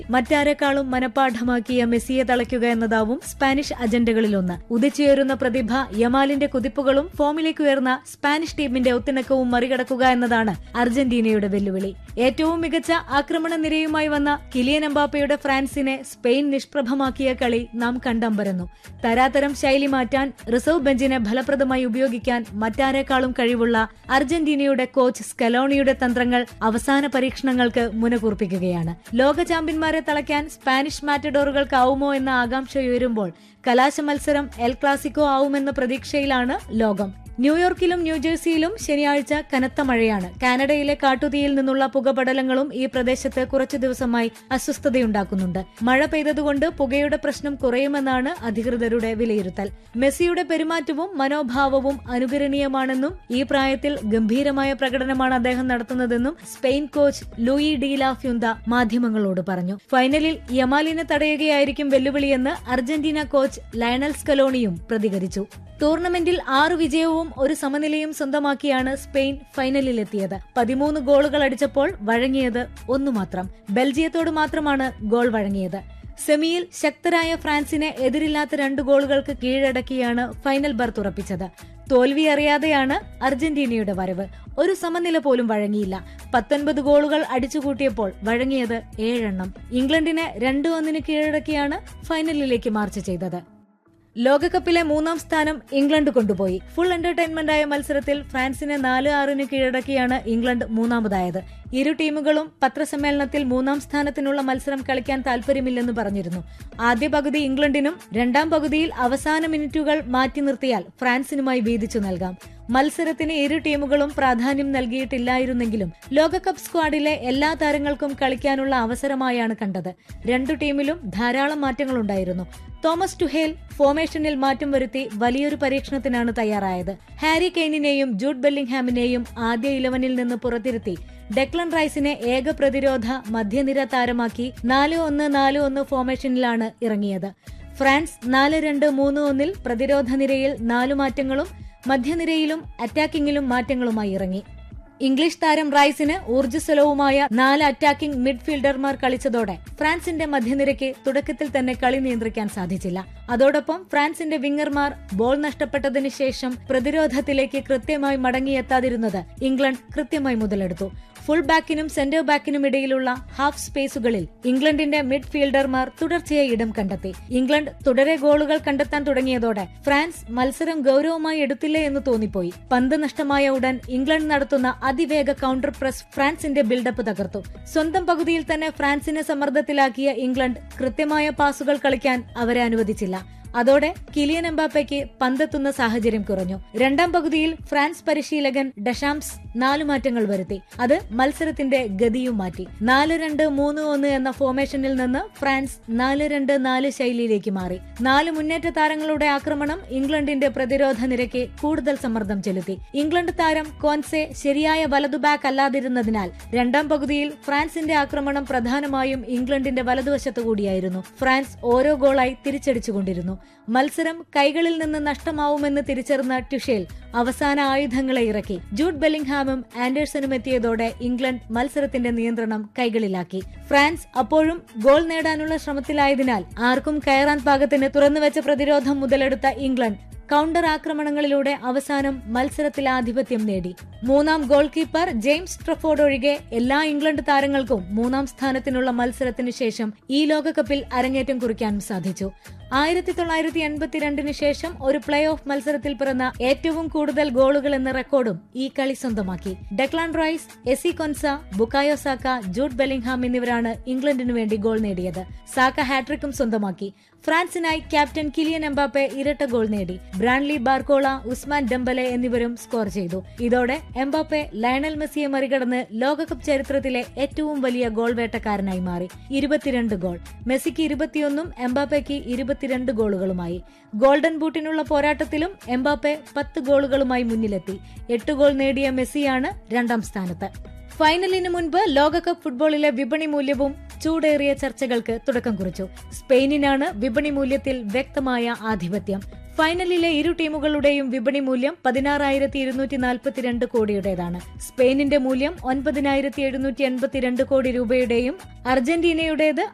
മറ്റാരെക്കാളും മനഃപ്പാഠമാക്കിയ മെസ്സിയെ തളയ്ക്കുക എന്നതാവും സ്പാനിഷ് അജണ്ടകളിലൊന്ന് ഉദിച്ചുയരുന്ന പ്രതിഭ യമാലിന്റെ കുതിപ്പുകളും ഫോമിലേക്ക് ഉയർന്ന സ്പാനിഷ് ടീമിന്റെ ഒത്തിണക്കവും മറികടക്കുക എന്നതാണ് അർജന്റീനയുടെ വെല്ലുവിളി ഏറ്റവും മികച്ച ആക്രമണ നിരയുമായി വന്ന കിലിയൻ എംബാപ്പയുടെ ഫ്രാൻസിനെ സ്പെയിൻ നിഷ്പ്രഭമാക്കിയ കളി നാം കണ്ടമ്പരന്നു തരാതരം ശൈലി മാറ്റാൻ റിസർവ് ബെഞ്ചിനെ ഫലപ്രദമായി ഉപയോഗിക്കാൻ മറ്റാരെക്കാളും കഴിവുള്ള അർജന്റീനയുടെ കോച്ച് സ്കലോണിയുടെ തന്ത്രങ്ങൾ അവസാന പരീക്ഷണങ്ങൾക്ക് മുനകൂർപ്പിക്കുകയാണ് ലോക ചാമ്പ്യന്മാരെ തളയ്ക്കാൻ സ്പാനിഷ് മാറ്റഡോറുകൾക്കാവുമോ എന്ന ആകാംക്ഷ ഉയരുമ്പോൾ കലാശ മത്സരം എൽ ക്ലാസിക്കോ ആവുമെന്ന പ്രതീക്ഷയിലാണ് ലോകം ന്യൂയോർക്കിലും ന്യൂജേഴ്സിയിലും ശനിയാഴ്ച കനത്ത മഴയാണ് കാനഡയിലെ കാട്ടുതീയിൽ നിന്നുള്ള പുകപടലങ്ങളും ഈ പ്രദേശത്ത് കുറച്ചു ദിവസമായി അസ്വസ്ഥതയുണ്ടാക്കുന്നുണ്ട് മഴ പെയ്തതുകൊണ്ട് പുകയുടെ പ്രശ്നം കുറയുമെന്നാണ് അധികൃതരുടെ വിലയിരുത്തൽ മെസ്സിയുടെ പെരുമാറ്റവും മനോഭാവവും അനുകരണീയമാണെന്നും ഈ പ്രായത്തിൽ ഗംഭീരമായ പ്രകടനമാണ് അദ്ദേഹം നടത്തുന്നതെന്നും Spain coach Louis de la ഫ്യുന്ത മാധ്യമങ്ങളോട് പറഞ്ഞു ഫൈനലിൽ യമാലിനെ തടയുകയായിരിക്കും വെല്ലുവിളിയെന്ന് അർജന്റീന കോച്ച് ലയണൽ സ്കലോണിയും പ്രതികരിച്ചു ടൂർണമെന്റിൽ ആറ് വിജയവും ഒരു സമനിലയും സ്വന്തമാക്കിയാണ് സ്പെയിൻ ഫൈനലിലെത്തിയത് പതിമൂന്ന് ഗോളുകൾ അടിച്ചപ്പോൾ വഴങ്ങിയത് ഒന്നു മാത്രം ബെൽജിയത്തോട് മാത്രമാണ് ഗോൾ വഴങ്ങിയത് സെമിയിൽ ശക്തരായ ഫ്രാൻസിനെ എതിരില്ലാത്ത രണ്ട് ഗോളുകൾക്ക് കീഴടക്കിയാണ് ഫൈനൽ ബർത്ത് ഉറപ്പിച്ചത് തോൽവി അറിയാതെയാണ് അർജന്റീനയുടെ വരവ് ഒരു സമനില പോലും വഴങ്ങിയില്ല പത്തൊൻപത് ഗോളുകൾ അടിച്ചുകൂട്ടിയപ്പോൾ വഴങ്ങിയത് ഏഴെണ്ണം ഇംഗ്ലണ്ടിനെ രണ്ടു ഒന്നിന് കീഴടക്കിയാണ് ഫൈനലിലേക്ക് മാർച്ച് ചെയ്തത് ലോകകപ്പിലെ മൂന്നാം സ്ഥാനം ഇംഗ്ലണ്ട് കൊണ്ടുപോയി ഫുൾ എന്റർടൈൻമെന്റായ മത്സരത്തിൽ ഫ്രാൻസിനെ നാല് ആറിന് കീഴടക്കിയാണ് ഇംഗ്ലണ്ട് മൂന്നാമതായത് ഇരു ടീമുകളും പത്രസമ്മേളനത്തിൽ മൂന്നാം സ്ഥാനത്തിനുള്ള മത്സരം കളിക്കാൻ താൽപര്യമില്ലെന്ന് പറഞ്ഞിരുന്നു ആദ്യ പകുതി ഇംഗ്ലണ്ടിനും രണ്ടാം പകുതിയിൽ അവസാന മിനിറ്റുകൾ മാറ്റി നിർത്തിയാൽ ഫ്രാൻസിനുമായി വീതിച്ചു നൽകാം മത്സരത്തിന് ഇരു ടീമുകളും പ്രാധാന്യം നൽകിയിട്ടില്ലായിരുന്നെങ്കിലും ലോകകപ്പ് സ്ക്വാഡിലെ എല്ലാ താരങ്ങൾക്കും കളിക്കാനുള്ള അവസരമായാണ് കണ്ടത് രണ്ടു ടീമിലും ധാരാളം മാറ്റങ്ങളുണ്ടായിരുന്നു തോമസ് ടുഹേൽ ഫോർമേഷനിൽ മാറ്റം വരുത്തി വലിയൊരു പരീക്ഷണത്തിനാണ് തയ്യാറായത് ഹാരി കെയ്നിനെയും ജൂഡ് ബെല്ലിംഗ്ഹാമിനെയും ആദ്യ ഇലവനിൽ നിന്ന് പുറത്തിരുത്തി ഡെക്ലൻ റൈസിനെ ഏക പ്രതിരോധ മധ്യനിര താരമാക്കി നാല് ഒന്ന് നാല് ഒന്ന് ഫോർമേഷനിലാണ് ഇറങ്ങിയത് ഫ്രാൻസ് നാല് രണ്ട് മൂന്ന് ഒന്നിൽ പ്രതിരോധ നിരയിൽ നാലു മാറ്റങ്ങളും മധ്യനിരയിലും അറ്റാക്കിംഗിലും മാറ്റങ്ങളുമായി ഇറങ്ങി ഇംഗ്ലീഷ് താരം റൈസിന് ഊർജ്ജസ്വലവുമായ നാല് അറ്റാക്കിംഗ് മിഡ്ഫീൽഡർമാർ കളിച്ചതോടെ ഫ്രാൻസിന്റെ മധ്യനിരയ്ക്ക് തുടക്കത്തിൽ തന്നെ കളി നിയന്ത്രിക്കാൻ സാധിച്ചില്ല അതോടൊപ്പം ഫ്രാൻസിന്റെ വിങ്ങർമാർ ബോൾ നഷ്ടപ്പെട്ടതിനു ശേഷം പ്രതിരോധത്തിലേക്ക് കൃത്യമായി മടങ്ങിയെത്താതിരുന്നത് ഇംഗ്ലണ്ട് കൃത്യമായി മുതലെടുത്തു ഫുൾ ബാക്കിനും സെന്റർ ബാക്കിനും ഇടയിലുള്ള ഹാഫ് സ്പേസുകളിൽ ഇംഗ്ലണ്ടിന്റെ മിഡ്ഫീൽഡർമാർ തുടർച്ചയായി ഇടം കണ്ടെത്തി ഇംഗ്ലണ്ട് തുടരെ ഗോളുകൾ കണ്ടെത്താൻ തുടങ്ങിയതോടെ ഫ്രാൻസ് മത്സരം ഗൌരവമായി എടുത്തില്ലേ എന്ന് തോന്നിപ്പോയി പന്ത് നഷ്ടമായ ഉടൻ ഇംഗ്ലണ്ട് നടത്തുന്ന അതിവേഗ കൗണ്ടർ പ്രസ് ഫ്രാൻസിന്റെ ബിൽഡപ്പ് തകർത്തു സ്വന്തം പകുതിയിൽ തന്നെ ഫ്രാൻസിനെ സമ്മർദ്ദത്തിലാക്കിയ ഇംഗ്ലണ്ട് കൃത്യമായ പാസുകൾ കളിക്കാൻ അവരെ അനുവദിച്ചില്ല അതോടെ കിലിയൻ എംബാപ്പയ്ക്ക് പന്തെത്തുന്ന സാഹചര്യം കുറഞ്ഞു രണ്ടാം പകുതിയിൽ ഫ്രാൻസ് പരിശീലകൻ ഡഷാംസ് നാലു മാറ്റങ്ങൾ വരുത്തി അത് മത്സരത്തിന്റെ ഗതിയും മാറ്റി നാല് രണ്ട് മൂന്ന് ഒന്ന് എന്ന ഫോർമേഷനിൽ നിന്ന് ഫ്രാൻസ് നാല് രണ്ട് നാല് ശൈലിയിലേക്ക് മാറി നാല് മുന്നേറ്റ താരങ്ങളുടെ ആക്രമണം ഇംഗ്ലണ്ടിന്റെ പ്രതിരോധ നിരയ്ക്ക് കൂടുതൽ സമ്മർദ്ദം ചെലുത്തി ഇംഗ്ലണ്ട് താരം കോൻസെ ശരിയായ വലതു ബാക്ക് അല്ലാതിരുന്നതിനാൽ രണ്ടാം പകുതിയിൽ ഫ്രാൻസിന്റെ ആക്രമണം പ്രധാനമായും ഇംഗ്ലണ്ടിന്റെ വലതുവശത്തു കൂടിയായിരുന്നു ഫ്രാൻസ് ഓരോ ഗോളായി തിരിച്ചടിച്ചുകൊണ്ടിരുന്നു മത്സരം കൈകളിൽ നിന്ന് നഷ്ടമാവുമെന്ന് തിരിച്ചറിഞ്ഞ ടുഷേൽ അവസാന ആയുധങ്ങളെ ഇറക്കി ജൂഡ് ബെല്ലിംഗ്ഹാമും ആൻഡേഴ്സണും എത്തിയതോടെ ഇംഗ്ലണ്ട് മത്സരത്തിന്റെ നിയന്ത്രണം കൈകളിലാക്കി ഫ്രാൻസ് അപ്പോഴും ഗോൾ നേടാനുള്ള ശ്രമത്തിലായതിനാൽ ആർക്കും കയറാൻ പാകത്തിന് തുറന്നുവെച്ച പ്രതിരോധം മുതലെടുത്ത ഇംഗ്ലണ്ട് കൗണ്ടർ ആക്രമണങ്ങളിലൂടെ അവസാനം മത്സരത്തിൽ ആധിപത്യം നേടി മൂന്നാം ഗോൾ കീപ്പർ ജെയിംസ് ട്രഫോർഡ് ഒഴികെ എല്ലാ ഇംഗ്ലണ്ട് താരങ്ങൾക്കും മൂന്നാം സ്ഥാനത്തിനുള്ള മത്സരത്തിനു ശേഷം ഈ ലോകകപ്പിൽ അരങ്ങേറ്റം കുറിക്കാനും സാധിച്ചു ആയിരത്തി തൊള്ളായിരത്തി എൺപത്തിരണ്ടിന് ശേഷം ഒരു പ്ലേ ഓഫ് മത്സരത്തിൽ പിറന്ന ഏറ്റവും കൂടുതൽ ഗോളുകൾ എന്ന റെക്കോർഡും ഈ കളി സ്വന്തമാക്കി Declan Rice Eze Konsa Bukayo Saka Jude Bellingham എന്നിവരാണ് ഇംഗ്ലണ്ടിനു വേണ്ടി ഗോൾ നേടിയത് സാക്ക ഹാട്രിക്കും സ്വന്തമാക്കി ഫ്രാൻസിനായി ക്യാപ്റ്റൻ കിലിയൻ എംബാപ്പെ ഇരട്ട ഗോൾ നേടി ബ്രാൻലി ബാർക്കോള ഉസ്മാൻ ഡെംബലെ എന്നിവരും സ്കോർ ചെയ്തു ഇതോടെ എംബാപ്പെ ലയണൽ മെസ്സിയെ മറികടന്ന് ലോകകപ്പ് ചരിത്രത്തിലെ ഏറ്റവും വലിയ ഗോൾ വേട്ടക്കാരനായി മാറി ഇരുപത്തിരണ്ട് ഗോൾ മെസ്സിക്ക് ഇരുപത്തിയൊന്നും എംബാപ്പയ്ക്ക് ഇരുപത്തിരണ്ട് ഗോളുകളുമായി ഗോൾഡൻ ബൂട്ടിനുള്ള പോരാട്ടത്തിലും എംബാപ്പെ പത്ത് ഗോളുകളുമായി മുന്നിലെത്തി എട്ട് ഗോൾ നേടിയ മെസ്സിയാണ് രണ്ടാം സ്ഥാനത്ത് ഫൈനലിന് മുൻപ് ലോകകപ്പ് ഫുട്ബോളിലെ വിപണി മൂല്യവും ചൂടേറിയ ചർച്ചകൾക്ക് തുടക്കം കുറിച്ചു സ്പെയിനിനാണ് വിപണി മൂല്യത്തിൽ വ്യക്തമായ ആധിപത്യം ഫൈനലിലെ ഇരു ടീമുകളുടെയും വിപണി മൂല്യം പതിനാറായിരത്തി ഇരുന്നൂറ്റി നാൽപ്പത്തിരണ്ട് കോടിയുടേതാണ് സ്പെയിനിന്റെ മൂല്യം ഒൻപതിനായിരത്തി എഴുന്നൂറ്റി എൺപത്തിരണ്ട് കോടി രൂപയുടെയും അർജന്റീനയുടേത്